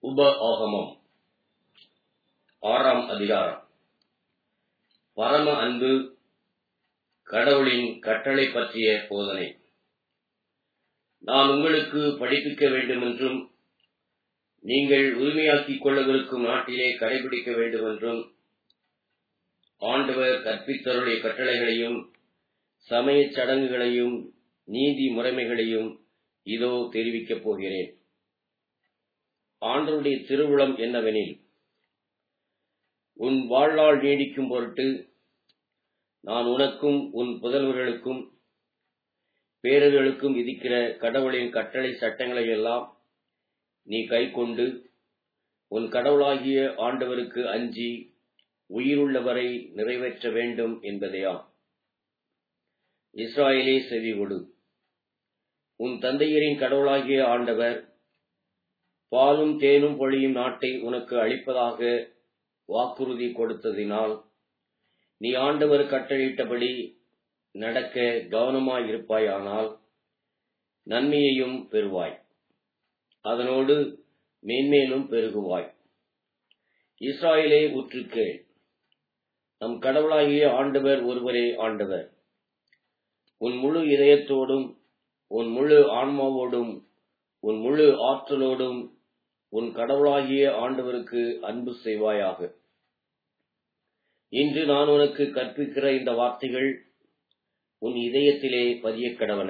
உப ஆகமம் ஆறாம் அதிகாரம் பரம அன்பு கடவுளின் கட்டளை பற்றிய போதனை நான் உங்களுக்கு படிப்பிக்க வேண்டுமென்றும் நீங்கள் உரிமையாக்கிக் கொள்ளவிருக்கும் நாட்டிலே கடைபிடிக்க வேண்டுமென்றும் ஆண்டவர் கற்பித்தருடைய கட்டளைகளையும் சமயச் சடங்குகளையும் நீதி முறைமைகளையும் இதோ தெரிவிக்கப் போகிறேன் ஆண்டருடைய திருவுளம் என்னவெனில் உன் வாழ்நாள் நீடிக்கும் பொருட்டு நான் உனக்கும் உன் புதல்வர்களுக்கும் பேரர்களுக்கும் விதிக்கிற கடவுளின் கட்டளை சட்டங்களை எல்லாம் நீ கைக்கொண்டு உன் கடவுளாகிய ஆண்டவருக்கு அஞ்சி உயிருள்ளவரை நிறைவேற்ற வேண்டும் என்பதையாம் இஸ்ராயலே செவி கொடு உன் தந்தையரின் கடவுளாகிய ஆண்டவர் பாலும் தேனும் பொழியும் நாட்டை உனக்கு அளிப்பதாக வாக்குறுதி கொடுத்ததினால் நீ ஆண்டவர் கட்டளையிட்டபடி நடக்க கவனமாயிருப்பாயானால் நன்மையையும் பெறுவாய் அதனோடு மேன்மேலும் பெருகுவாய் இஸ்ராயலே உற்றுக்கேள் நம் கடவுளாகிய ஆண்டவர் ஒருவரே ஆண்டவர் உன் முழு இதயத்தோடும் உன் முழு ஆன்மாவோடும் உன் முழு ஆற்றலோடும் உன் கடவுளாகிய ஆண்டவருக்கு அன்பு செய்வாயாக இன்று நான் உனக்கு கற்பிக்கிற இந்த வார்த்தைகள் உன் இதயத்திலே பதிய கடவன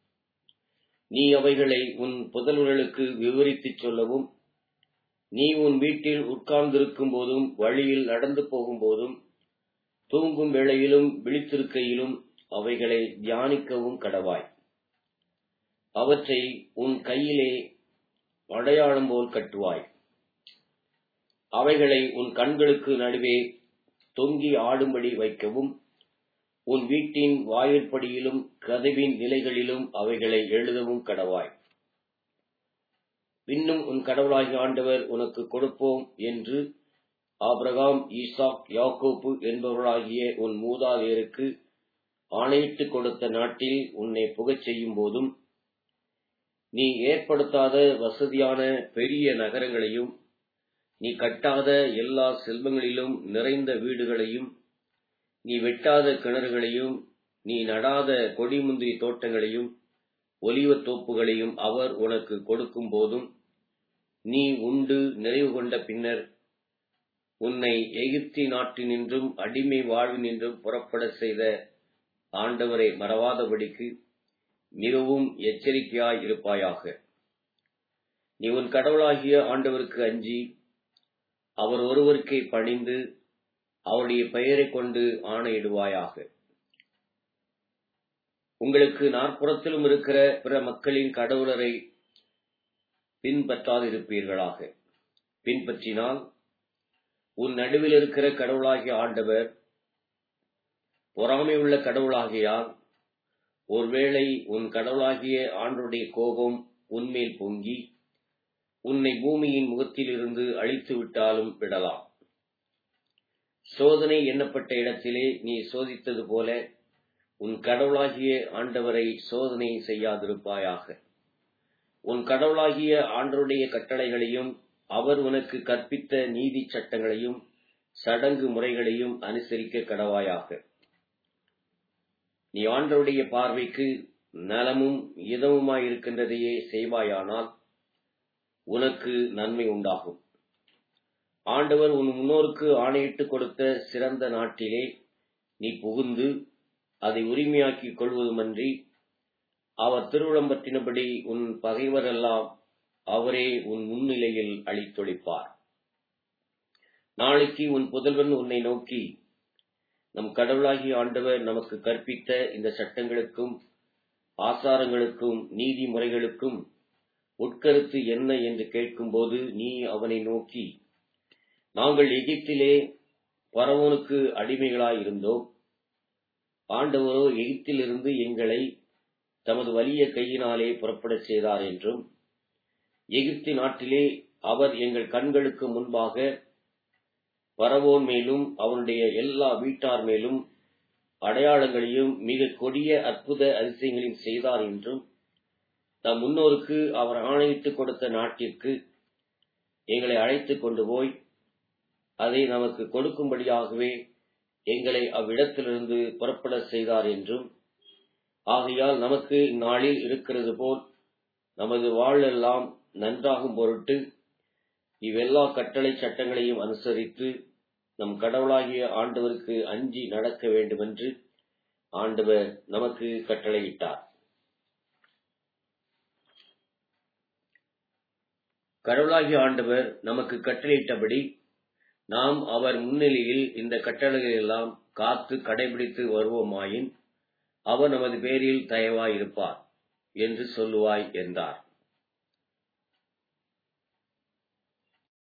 நீ அவைகளை உன் புதல்வர்களுக்கு விவரித்துச் சொல்லவும் நீ உன் வீட்டில் உட்கார்ந்திருக்கும் போதும் வழியில் நடந்து போகும் போதும் தூங்கும் வேளையிலும் விழித்திருக்கையிலும் அவைகளை தியானிக்கவும் கடவாய் அவற்றை உன் கையிலே அடையாளம் போல் கட்டுவாய் அவைகளை உன் கண்களுக்கு நடுவே தொங்கி ஆடும்படி வைக்கவும் உன் வீட்டின் வாயிற்படியிலும் கதவின் நிலைகளிலும் அவைகளை எழுதவும் கடவாய் பின்னும் உன் கடவுளாகிய ஆண்டவர் உனக்கு கொடுப்போம் என்று ஆபிரகாம் ஈசாக் யாக்கோப்பு என்பவர்களாகிய உன் மூதாதையருக்கு ஆணையிட்டு கொடுத்த நாட்டில் உன்னை புகச் செய்யும் போதும் நீ ஏற்படுத்தாத வசதியான பெரிய நகரங்களையும் நீ கட்டாத எல்லா செல்வங்களிலும் நிறைந்த வீடுகளையும் நீ வெட்டாத கிணறுகளையும் நீ நடாத கொடிமுந்திரி தோட்டங்களையும் ஒலிவத் தோப்புகளையும் அவர் உனக்கு கொடுக்கும் போதும் நீ உண்டு நிறைவு கொண்ட பின்னர் உன்னை எகிப்தி நாட்டினின்றும் அடிமை வாழ்வினின்றும் புறப்பட செய்த ஆண்டவரை மறவாதபடிக்கு மிகவும் எச்சரிக்கையாய் இருப்பாயாக நீ உன் கடவுளாகிய ஆண்டவருக்கு அஞ்சி அவர் ஒருவருக்கே பணிந்து அவருடைய பெயரை கொண்டு ஆணையிடுவாயாக உங்களுக்கு நாற்புறத்திலும் இருக்கிற பிற மக்களின் கடவுளரை பின்பற்றாதிருப்பீர்களாக பின்பற்றினால் உன் நடுவில் இருக்கிற கடவுளாகிய ஆண்டவர் பொறாமை உள்ள கடவுளாகியால் ஒருவேளை உன் கடவுளாகிய ஆண்டுடைய கோபம் உன்மேல் பொங்கி உன்னை பூமியின் முகத்திலிருந்து அழித்து விட்டாலும் விடலாம் சோதனை எண்ணப்பட்ட இடத்திலே நீ சோதித்தது போல உன் கடவுளாகிய ஆண்டவரை சோதனை செய்யாதிருப்பாயாக உன் கடவுளாகிய ஆண்டருடைய கட்டளைகளையும் அவர் உனக்கு கற்பித்த நீதி சட்டங்களையும் சடங்கு முறைகளையும் அனுசரிக்க கடவாயாக நீ ஆண்டருடைய பார்வைக்கு நலமும் இதமுமாயிருக்கின்றதையே செய்வாயானால் உனக்கு நன்மை உண்டாகும் ஆண்டவர் உன் முன்னோருக்கு ஆணையிட்டு கொடுத்த சிறந்த நாட்டிலே நீ புகுந்து அதை உரிமையாக்கிக் கொள்வதுமன்றி அவர் திருவிழம்பற்றினபடி உன் பகைவரெல்லாம் அவரே உன் முன்னிலையில் அழித்தொழிப்பார் நாளைக்கு உன் புதல்வன் உன்னை நோக்கி நம் கடவுளாகிய ஆண்டவர் நமக்கு கற்பித்த இந்த சட்டங்களுக்கும் ஆசாரங்களுக்கும் நீதி முறைகளுக்கும் உட்கருத்து என்ன என்று கேட்கும்போது நீ அவனை நோக்கி நாங்கள் எகிப்திலே பரவோனுக்கு அடிமைகளாயிருந்தோம் ஆண்டவரோ எகிப்திலிருந்து எங்களை தமது வலிய கையினாலே புறப்படச் செய்தார் என்றும் எகிப்தி நாட்டிலே அவர் எங்கள் கண்களுக்கு முன்பாக பரவோன் மேலும் அவனுடைய எல்லா வீட்டார் மேலும் அடையாளங்களையும் மிக கொடிய அற்புத அதிசயங்களையும் செய்தார் என்றும் தம் முன்னோருக்கு அவர் ஆணையிட்டு கொடுத்த நாட்டிற்கு எங்களை அழைத்துக் கொண்டு போய் அதை நமக்கு கொடுக்கும்படியாகவே எங்களை அவ்விடத்திலிருந்து புறப்பட செய்தார் என்றும் ஆகையால் நமக்கு இந்நாளில் இருக்கிறது போல் நமது வாழ்வெல்லாம் நன்றாகும் பொருட்டு இவ்வெல்லா கட்டளை சட்டங்களையும் அனுசரித்து நம் கடவுளாகிய ஆண்டவருக்கு அஞ்சி நடக்க வேண்டுமென்று ஆண்டவர் நமக்கு கட்டளையிட்டார் கடவுளாகிய ஆண்டவர் நமக்கு கட்டளையிட்டபடி நாம் அவர் முன்னிலையில் இந்த கட்டளைகள் எல்லாம் காத்து கடைபிடித்து வருவோமாயின் அவர் நமது பேரில் தயவாயிருப்பார் என்று சொல்லுவாய் என்றார்